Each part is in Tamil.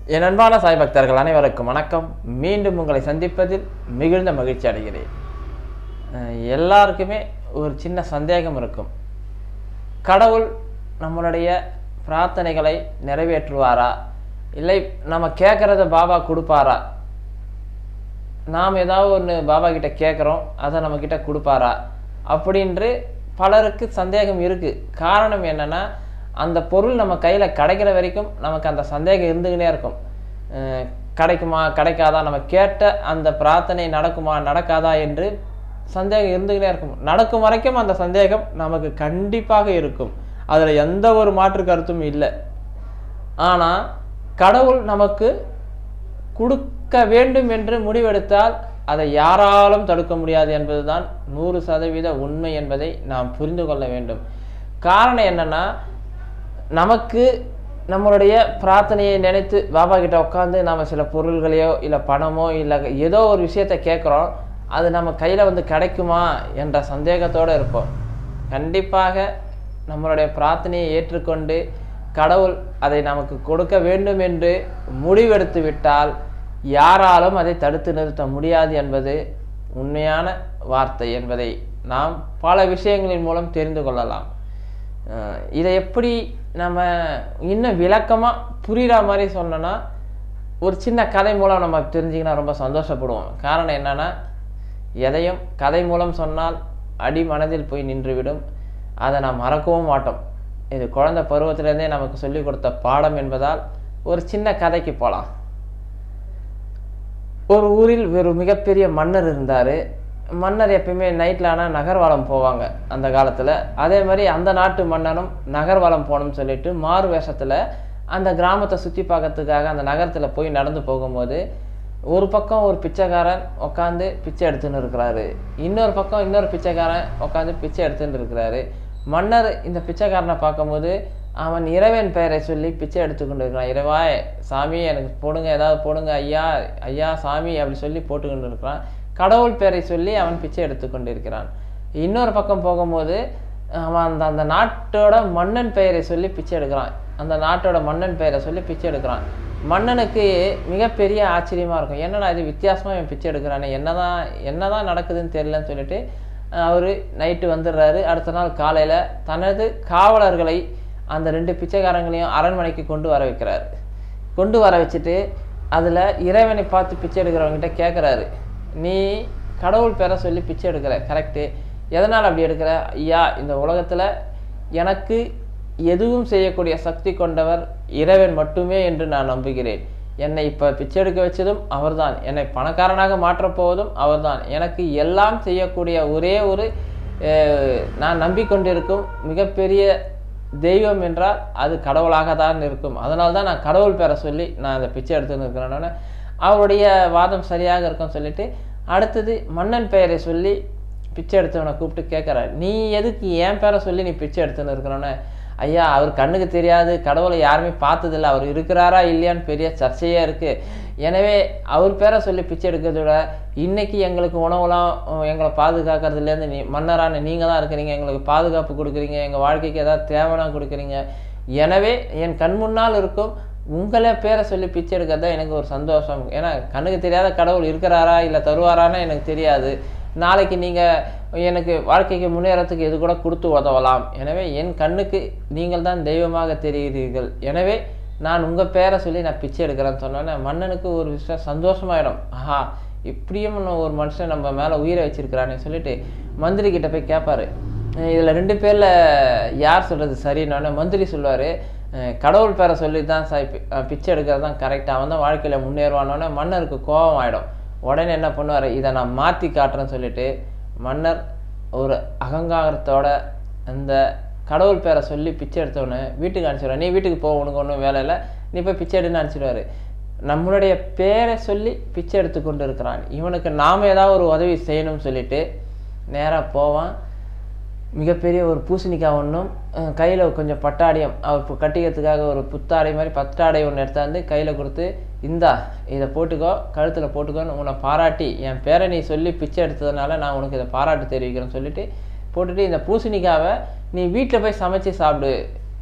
என் அன்பான சாய் பக்தர்கள் அனைவருக்கும் வணக்கம் மீண்டும் உங்களை சந்திப்பதில் மிகுந்த மகிழ்ச்சி அடைகிறேன் அஹ் எல்லாருக்குமே ஒரு சின்ன சந்தேகம் இருக்கும் கடவுள் நம்மளுடைய பிரார்த்தனைகளை நிறைவேற்றுவாரா இல்லை நம்ம கேட்குறத பாபா கொடுப்பாரா நாம் ஏதாவது ஒன்று பாபா கிட்ட கேட்குறோம் அதை நம்ம கிட்ட கொடுப்பாரா அப்படின்று பலருக்கு சந்தேகம் இருக்கு காரணம் என்னன்னா அந்த பொருள் நம்ம கையில் கிடைக்கிற வரைக்கும் நமக்கு அந்த சந்தேகம் இருந்துக்கிட்டே இருக்கும் அஹ் கிடைக்குமா கிடைக்காதா நம்ம கேட்ட அந்த பிரார்த்தனை நடக்குமா நடக்காதா என்று சந்தேகம் இருந்துக்கிட்டே இருக்கும் நடக்கும் வரைக்கும் அந்த சந்தேகம் நமக்கு கண்டிப்பாக இருக்கும் அதில் எந்த ஒரு மாற்று கருத்தும் இல்லை ஆனால் கடவுள் நமக்கு கொடுக்க வேண்டும் என்று முடிவெடுத்தால் அதை யாராலும் தடுக்க முடியாது என்பதுதான் நூறு சதவீத உண்மை என்பதை நாம் புரிந்து கொள்ள வேண்டும் காரணம் என்னன்னா நமக்கு நம்மளுடைய பிரார்த்தனையை நினைத்து பாபா கிட்ட உட்காந்து நாம் சில பொருள்களையோ இல்லை பணமோ இல்லை ஏதோ ஒரு விஷயத்தை கேட்குறோம் அது நம்ம கையில் வந்து கிடைக்குமா என்ற சந்தேகத்தோடு இருப்போம் கண்டிப்பாக நம்மளுடைய பிரார்த்தனையை ஏற்றுக்கொண்டு கடவுள் அதை நமக்கு கொடுக்க வேண்டும் என்று முடிவெடுத்து விட்டால் யாராலும் அதை தடுத்து நிறுத்த முடியாது என்பது உண்மையான வார்த்தை என்பதை நாம் பல விஷயங்களின் மூலம் தெரிந்து கொள்ளலாம் அஹ் இதை எப்படி நம்ம இன்னும் விளக்கமாக புரிகிற மாதிரி சொன்னோன்னா ஒரு சின்ன கதை மூலம் நம்ம தெரிஞ்சிங்கன்னா ரொம்ப சந்தோஷப்படுவோம் காரணம் என்னன்னா எதையும் கதை மூலம் சொன்னால் அடி மனதில் போய் நின்றுவிடும் அதை நாம் மறக்கவும் மாட்டோம் இது குழந்தை பருவத்திலேருந்தே நமக்கு சொல்லிக் கொடுத்த பாடம் என்பதால் ஒரு சின்ன கதைக்கு போகலாம் ஒரு ஊரில் ஒரு மிகப்பெரிய மன்னர் இருந்தார் மன்னர் எப்பயுமே நைட்டில் ஆனால் நகர்வலம் போவாங்க அந்த காலத்தில் அதே மாதிரி அந்த நாட்டு மன்னனும் நகர்வலம் போகணும்னு சொல்லிட்டு மாறு வேஷத்தில் அந்த கிராமத்தை சுற்றி பார்க்கறதுக்காக அந்த நகரத்தில் போய் நடந்து போகும்போது ஒரு பக்கம் ஒரு பிச்சைக்காரன் உட்காந்து பிச்சை எடுத்துன்னு இருக்கிறாரு இன்னொரு பக்கம் இன்னொரு பிச்சைக்காரன் உட்காந்து பிச்சை எடுத்துன்னு இருக்கிறாரு மன்னர் இந்த பிச்சைக்காரனை பார்க்கும்போது அவன் இறைவன் பெயரை சொல்லி பிச்சை எடுத்துக்கொண்டு இருக்கிறான் இறைவா சாமி எனக்கு போடுங்க ஏதாவது போடுங்க ஐயா ஐயா சாமி அப்படி சொல்லி போட்டுக்கொண்டு இருக்கிறான் கடவுள் பெயரை சொல்லி அவன் பிச்சை எடுத்துக்கொண்டு இருக்கிறான் இன்னொரு பக்கம் போகும்போது அவன் அந்த அந்த நாட்டோட மன்னன் பெயரை சொல்லி பிச்சை எடுக்கிறான் அந்த நாட்டோட மன்னன் பெயரை சொல்லி பிச்சை எடுக்கிறான் மன்னனுக்கு மிகப்பெரிய ஆச்சரியமாக இருக்கும் என்னடா இது வித்தியாசமாக இவன் பிச்சை எடுக்கிறானே என்னதான் என்னதான் நடக்குதுன்னு தெரியலன்னு சொல்லிட்டு அவர் நைட்டு வந்துடுறாரு அடுத்த நாள் காலையில் தனது காவலர்களை அந்த ரெண்டு பிச்சைக்காரங்களையும் அரண்மனைக்கு கொண்டு வர வைக்கிறாரு கொண்டு வர வச்சுட்டு அதில் இறைவனை பார்த்து பிச்சை எடுக்கிறவங்ககிட்ட கேட்குறாரு நீ கடவுள் பேரை சொல்லி பிச்சை எடுக்கிற கரெக்டு எதனால் அப்படி எடுக்கிற ஐயா இந்த உலகத்தில் எனக்கு எதுவும் செய்யக்கூடிய சக்தி கொண்டவர் இறைவன் மட்டுமே என்று நான் நம்புகிறேன் என்னை இப்போ பிச்சை எடுக்க வச்சதும் அவர்தான் என்னை பணக்காரனாக மாற்றப் போவதும் அவர்தான் எனக்கு எல்லாம் செய்யக்கூடிய ஒரே ஒரு அஹ், நான் நம்பிக்கொண்டிருக்கும் மிகப்பெரிய தெய்வம் என்றால் அது கடவுளாக தான் இருக்கும் அதனால தான் நான் கடவுள் பேரை சொல்லி நான் அந்த பிச்சை எடுத்துன்னு இருக்கிறேன்னு அவருடைய வாதம் சரியாக இருக்கும்னு சொல்லிட்டு அடுத்தது மன்னன் பெயரை சொல்லி பிச்சை எடுத்தவனை கூப்பிட்டு கேட்குறாரு நீ எதுக்கு என் பேரை சொல்லி நீ பிச்சை எடுத்துன்னு இருக்கிறோன்னு ஐயா அவர் கண்ணுக்கு தெரியாது கடவுளை யாருமே பார்த்ததில்ல அவர் இருக்கிறாரா இல்லையான்னு பெரிய சர்ச்சையே இருக்குது எனவே அவர் பேரை சொல்லி பிச்சை எடுக்கிறத விட இன்னைக்கு எங்களுக்கு உணவுலாம் அஹ், எங்களை பாதுகாக்கிறதுலேருந்து நீ மன்னரான நீங்கள் தான் இருக்கிறீங்க எங்களுக்கு பாதுகாப்பு கொடுக்குறீங்க எங்கள் வாழ்க்கைக்கு ஏதாவது தேவைனா கொடுக்குறீங்க எனவே என் கண் முன்னால் இருக்கும் உங்களே பேரை சொல்லி பிச்சை எடுக்கிறதா எனக்கு ஒரு சந்தோஷம் ஏன்னா கண்ணுக்கு தெரியாத கடவுள் இருக்கிறாரா இல்லை தருவாரான்னு எனக்கு தெரியாது நாளைக்கு நீங்கள் எனக்கு வாழ்க்கைக்கு முன்னேறத்துக்கு இது கூட கொடுத்து உதவலாம் எனவே என் கண்ணுக்கு நீங்கள் தான் தெய்வமாக தெரிகிறீர்கள் எனவே நான் உங்கள் பேரை சொல்லி நான் பிச்சை எடுக்கிறேன்னு சொன்னோன்னே மன்னனுக்கு ஒரு விஷயம் சந்தோஷமாயிடும் ஆஹா இப்படியும் இன்னும் ஒரு மனுஷன் நம்ம மேலே உயிரை வச்சிருக்கிறானே சொல்லிட்டு மந்திரி கிட்ட போய் கேட்பாரு இதில் ரெண்டு பேரில் யார் சொல்கிறது சரின்னு மந்திரி சொல்லுவார் கடவுள் பேரை சொல்லி தான் சார் பி- அஹ் பிச்சை எடுக்கிறது தான் கரெக்டாக அவன் தான் வாழ்க்கையில் முன்னேறுவானோடனே மன்னருக்கு கோபம் ஆகிடும் உடனே என்ன பண்ணுவார் இதை நான் மாற்றி காட்டுறேன்னு சொல்லிட்டு மன்னர் ஒரு அகங்காரத்தோட அந்த கடவுள் பேரை சொல்லி பிச்சை எடுத்தவொடனே வீட்டுக்கு அனுப்பிச்சிடுவார் நீ வீட்டுக்கு போ உனக்கு ஒன்றும் வேலை இல்லை நீ போய் பிச்சை எடுன்னு அனுப்பிச்சிடுவார் நம்மளுடைய பேரை சொல்லி பிச்சை எடுத்து கொண்டு இருக்கிறான் இவனுக்கு நாம் ஏதாவது ஒரு உதவி செய்யணும்னு சொல்லிட்டு நேராக போவான் மிகப்பெரிய ஒரு பூசணிக்காய் ஒன்றும் கையில் கொஞ்சம் பட்டாடியம் அவர் இப்போ கட்டிக்கிறதுக்காக ஒரு புத்தாடை மாதிரி பத்தாடை ஒன்று எடுத்தாந்து கையில் கொடுத்து இந்தா இதை போட்டுக்கோ கழுத்தில் போட்டுக்கோன்னு உன்னை பாராட்டி என் பேரை நீ சொல்லி பிச்சை எடுத்ததுனால நான் உனக்கு இதை பாராட்டு தெரிவிக்கிறேன்னு சொல்லிட்டு போட்டுட்டு இந்த பூசணிக்காவை நீ வீட்டில் போய் சமைச்சு சாப்பிடு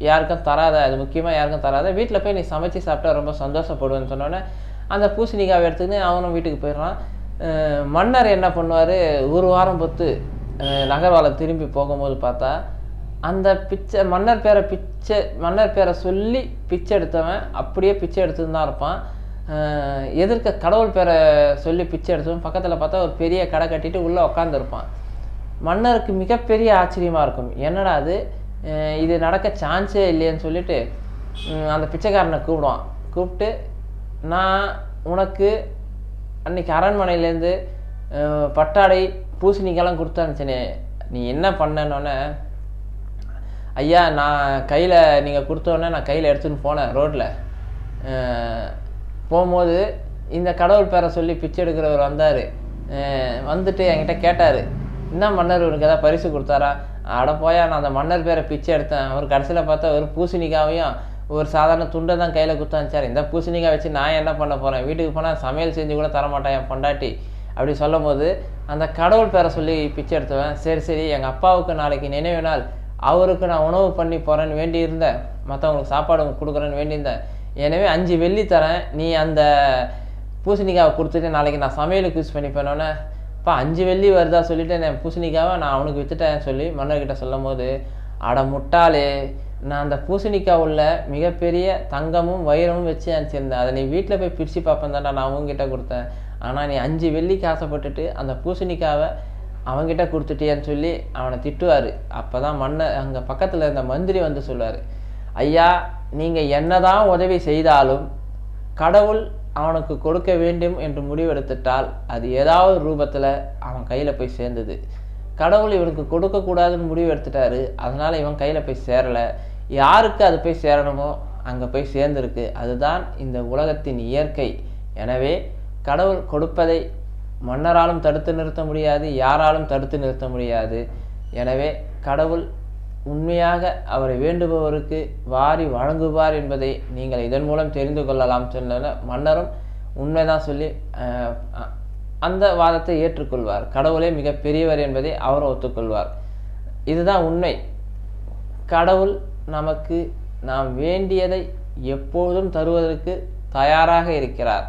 யாருக்கும் தராத அது முக்கியமாக யாருக்கும் தராத வீட்டில் போய் நீ சமைச்சு சாப்பிட்டா ரொம்ப சந்தோஷப்படுவேன்னு சொன்னோன்னே அந்த பூசணிக்காவை எடுத்துக்கின்னு அவனும் வீட்டுக்கு போயிடுறான் அஹ் மன்னர் என்ன பண்ணுவார் ஒரு வாரம் பொத்து அஹ் நகர்வாலம் திரும்பி போகும்போது பார்த்தா அந்த பிச்சை மன்னர் பேரை பிச்சை மன்னர் பேரை சொல்லி பிச்சை எடுத்தவன் அப்படியே பிச்சை எடுத்துன்னு தான் இருப்பான் அஹ் எதிர்க்க கடவுள் பேரை சொல்லி பிச்சை எடுத்தவன் பக்கத்தில் பார்த்தா ஒரு பெரிய கடை கட்டிட்டு உள்ளே உட்காந்துருப்பான் மன்னருக்கு மிகப்பெரிய ஆச்சரியமாக இருக்கும் என்னடா அது அஹ் இது நடக்க சான்ஸே இல்லையேன்னு சொல்லிட்டு உம், அந்த பிச்சைக்காரனை கூப்பிடுவான் கூப்பிட்டு நான் உனக்கு அன்னைக்கு அரண்மனையிலேருந்து அஹ், பட்டாடை பூசணிக்கெல்லாம் கொடுத்து அனுப்பிச்சேனே நீ என்ன பண்ணனோடனே ஐயா நான் கையில் நீங்கள் கொடுத்தோன்னே நான் கையில் எடுத்துன்னு போனேன் ரோட்டில் போகும்போது இந்த கடவுள் பேரை சொல்லி பிச்சை எடுக்கிறவர் வந்தார் வந்துட்டு என்கிட்ட கேட்டார் என்ன மன்னர் உனக்கு ஏதாவது பரிசு கொடுத்தாரா அட போயா நான் அந்த மன்னர் பேரை பிச்சை எடுத்தேன் அவர் கடைசியில் பார்த்தா ஒரு பூசணிக்காவையும் ஒரு சாதாரண துண்டை தான் கையில் குத்தாச்சார் இந்த பூசணிக்காய் வச்சு நான் என்ன பண்ண போகிறேன் வீட்டுக்கு போனால் சமையல் செஞ்சு கூட தரமாட்டேன் என் பொண்டாட்டி அப்படி சொல்லும் போது அந்த கடவுள் பேரை சொல்லி பிச்சை எடுத்துவேன் சரி சரி எங்கள் அப்பாவுக்கு நாளைக்கு நினைவு நாள் அவருக்கு நான் உணவு பண்ணி போகிறேன்னு வேண்டி இருந்தேன் மற்றவங்களுக்கு சாப்பாடு கொடுக்குறேன்னு வேண்டியிருந்தேன் எனவே அஞ்சு வெள்ளி தரேன் நீ அந்த பூசணிக்காவை கொடுத்துட்டு நாளைக்கு நான் சமையலுக்கு யூஸ் பண்ணிப்பேனோன்னே அப்பா அஞ்சு வெள்ளி வருதா சொல்லிட்டு நான் பூசணிக்காவை நான் அவனுக்கு வித்துட்டேன் சொல்லி மன்னர்கிட்ட சொல்லும் போது அட முட்டாளே நான் அந்த பூசணிக்காய் உள்ள மிகப்பெரிய தங்கமும் வைரமும் வச்சு அனுப்பிச்சிருந்தேன் அதை நீ வீட்டில் போய் பிரித்து பார்ப்பேன் தான்டா நான் அவங்ககிட்ட கொடுத்தேன் ஆனால் நீ அஞ்சு வெள்ளிக்கு ஆசைப்பட்டுட்டு அந்த பூசணிக்காவை அவன்கிட்ட கொடுத்துட்டியேன்னு சொல்லி அவனை திட்டுவார் அப்போ தான் மன்னர் அங்கே பக்கத்தில் இருந்த மந்திரி வந்து சொல்லுவார் ஐயா நீங்கள் என்னதான் உதவி செய்தாலும் கடவுள் அவனுக்கு கொடுக்க வேண்டும் என்று முடிவெடுத்துட்டால் அது ஏதாவது ரூபத்தில் அவன் கையில் போய் சேர்ந்தது கடவுள் இவனுக்கு கொடுக்கக்கூடாதுன்னு முடிவு எடுத்துட்டாரு அதனால் இவன் கையில் போய் சேரலை யாருக்கு அது போய் சேரணுமோ அங்கே போய் சேர்ந்துருக்கு அதுதான் இந்த உலகத்தின் இயற்கை எனவே கடவுள் கொடுப்பதை மன்னராலும் தடுத்து நிறுத்த முடியாது யாராலும் தடுத்து நிறுத்த முடியாது எனவே கடவுள் உண்மையாக அவரை வேண்டுபவருக்கு வாரி வழங்குவார் என்பதை நீங்கள் இதன் மூலம் தெரிந்து கொள்ளலாம் சொன்ன மன்னரும் உண்மைதான் சொல்லி அஹ், அ- அந்த வாதத்தை ஏற்றுக்கொள்வார் கடவுளே மிக பெரியவர் என்பதை அவர் ஒத்துக்கொள்வார் இதுதான் உண்மை கடவுள் நமக்கு நாம் வேண்டியதை எப்போதும் தருவதற்கு தயாராக இருக்கிறார்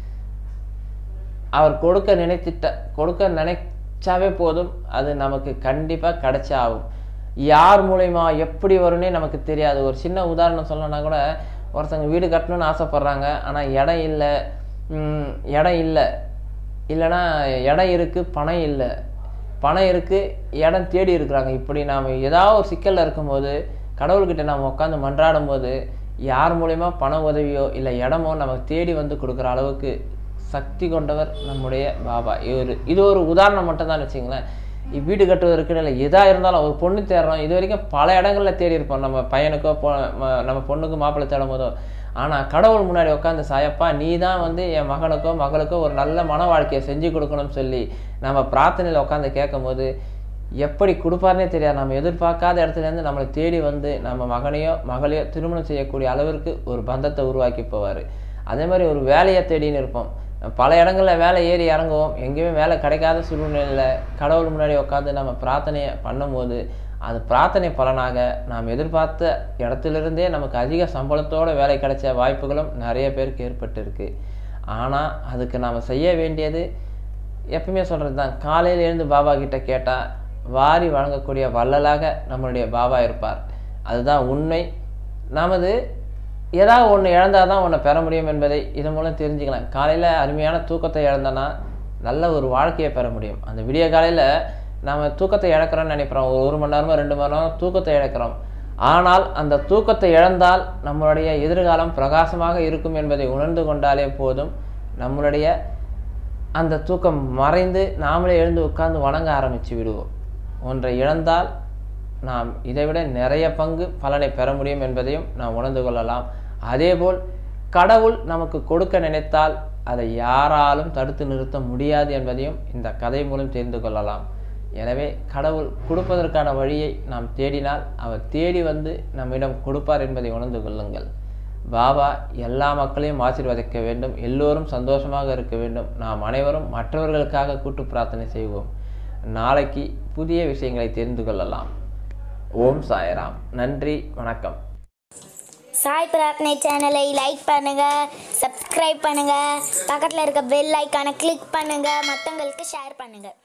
அவர் கொடுக்க நினைத்திட்ட கொடுக்க நினைச்சாவே போதும் அது நமக்கு கண்டிப்பாக கிடைச்சாகும் யார் மூலயமா எப்படி வரும்னே நமக்கு தெரியாது ஒரு சின்ன உதாரணம் சொல்லணும்னா கூட ஒருத்தங்க வீடு கட்டணும்னு ஆசைப்பட்றாங்க ஆனால் இடம் இல்லை ம், இடம் இல்லை இல்லைன்னா இடம் இருக்குது பணம் இல்லை பணம் இருக்குது இடம் தேடி இருக்கிறாங்க இப்படி நாம் ஏதாவது ஒரு சிக்கலில் இருக்கும்போது கடவுள்கிட்ட நாம் உட்காந்து மன்றாடும் போது யார் மூலயமா பண உதவியோ இல்லை இடமோ நமக்கு தேடி வந்து கொடுக்குற அளவுக்கு சக்தி கொண்டவர் நம்முடைய பாபா இது ஒரு இது ஒரு உதாரணம் மட்டும் தான் வச்சுங்களேன் இ- வீடு கட்டுவதற்கு இல்லை எதாக இருந்தாலும் ஒரு பொண்ணு தேடுறோம் இது வரைக்கும் பல இடங்கள்ல தேடி இருப்போம் நம்ம பையனுக்கோ பொ ம- நம்ம பொண்ணுக்கு மாப்பிள்ளை தேடும் போதோ ஆனால் கடவுள் முன்னாடி உட்காந்து சாயப்பா நீ தான் வந்து என் மகனுக்கோ மகளுக்கோ ஒரு நல்ல மன வாழ்க்கையை செஞ்சு கொடுக்கணும்னு சொல்லி நம்ம பிரார்த்தனையில் உட்காந்து கேட்கும்போது எப்படி கொடுப்பாருனே தெரியாது நம்ம எதிர்பார்க்காத இடத்துல இருந்து நம்மளை தேடி வந்து நம்ம மகனையோ மகளையோ திருமணம் செய்யக்கூடிய அளவிற்கு ஒரு பந்தத்தை உருவாக்கி போவார் அதே மாதிரி ஒரு வேலையை தேடின்னு இருப்போம் பல இடங்களில் வேலை ஏறி இறங்குவோம் எங்கேயுமே வேலை கிடைக்காத சூழ்நிலையில் கடவுள் முன்னாடி உட்காந்து நம்ம பிரார்த்தனையை பண்ணும்போது அது பிரார்த்தனை பலனாக நாம் எதிர்பார்த்த இடத்துலேருந்தே நமக்கு அதிக சம்பளத்தோட வேலை கிடைச்ச வாய்ப்புகளும் நிறைய பேருக்கு ஏற்பட்டிருக்கு ஆனால் அதுக்கு நாம் செய்ய வேண்டியது எப்பவுமே சொல்கிறது தான் காலையில் எழுந்து பாபா கிட்ட கேட்டால் வாரி வழங்கக்கூடிய வள்ளலாக நம்மளுடைய பாபா இருப்பார் அதுதான் உண்மை நமது ஏதாவது ஒன்று இழந்தால் தான் ஒன்றை பெற முடியும் என்பதை இதன் மூலம் தெரிஞ்சுக்கலாம் காலையில் அருமையான தூக்கத்தை இழந்தனா நல்ல ஒரு வாழ்க்கையை பெற முடியும் அந்த விடிய காலையில் நம்ம தூக்கத்தை இழக்கிறோம்னு நினைக்கிறோம் ஒரு ஒரு மணி நேரமோ ரெண்டு மணி நேரம் தூக்கத்தை இழக்கிறோம் ஆனால் அந்த தூக்கத்தை இழந்தால் நம்மளுடைய எதிர்காலம் பிரகாசமாக இருக்கும் என்பதை உணர்ந்து கொண்டாலே போதும் நம்மளுடைய அந்த தூக்கம் மறைந்து நாமளே எழுந்து உட்கார்ந்து வணங்க ஆரம்பித்து விடுவோம் ஒன்றை இழந்தால் நாம் இதைவிட நிறைய பங்கு பலனை பெற முடியும் என்பதையும் நாம் உணர்ந்து கொள்ளலாம் அதேபோல் கடவுள் நமக்கு கொடுக்க நினைத்தால் அதை யாராலும் தடுத்து நிறுத்த முடியாது என்பதையும் இந்த கதை மூலம் தெரிந்து கொள்ளலாம் எனவே கடவுள் கொடுப்பதற்கான வழியை நாம் தேடினால் அவர் தேடி வந்து நம்மிடம் கொடுப்பார் என்பதை உணர்ந்து கொள்ளுங்கள் பாபா எல்லா மக்களையும் ஆசீர்வதிக்க வேண்டும் எல்லோரும் சந்தோஷமாக இருக்க வேண்டும் நாம் அனைவரும் மற்றவர்களுக்காக கூட்டு பிரார்த்தனை செய்வோம் நாளைக்கு புதிய விஷயங்களை தெரிந்து கொள்ளலாம் ஓம் சாய்ராம் நன்றி வணக்கம் சாய் பிரார்த்தனை சேனலை லைக் பண்ணுங்க சப்ஸ்கிரைப் பண்ணுங்க பக்கத்தில் இருக்க பெல் ஐக்கானை கிளிக் பண்ணுங்க மற்றவங்களுக்கு ஷேர் பண்ணுங்க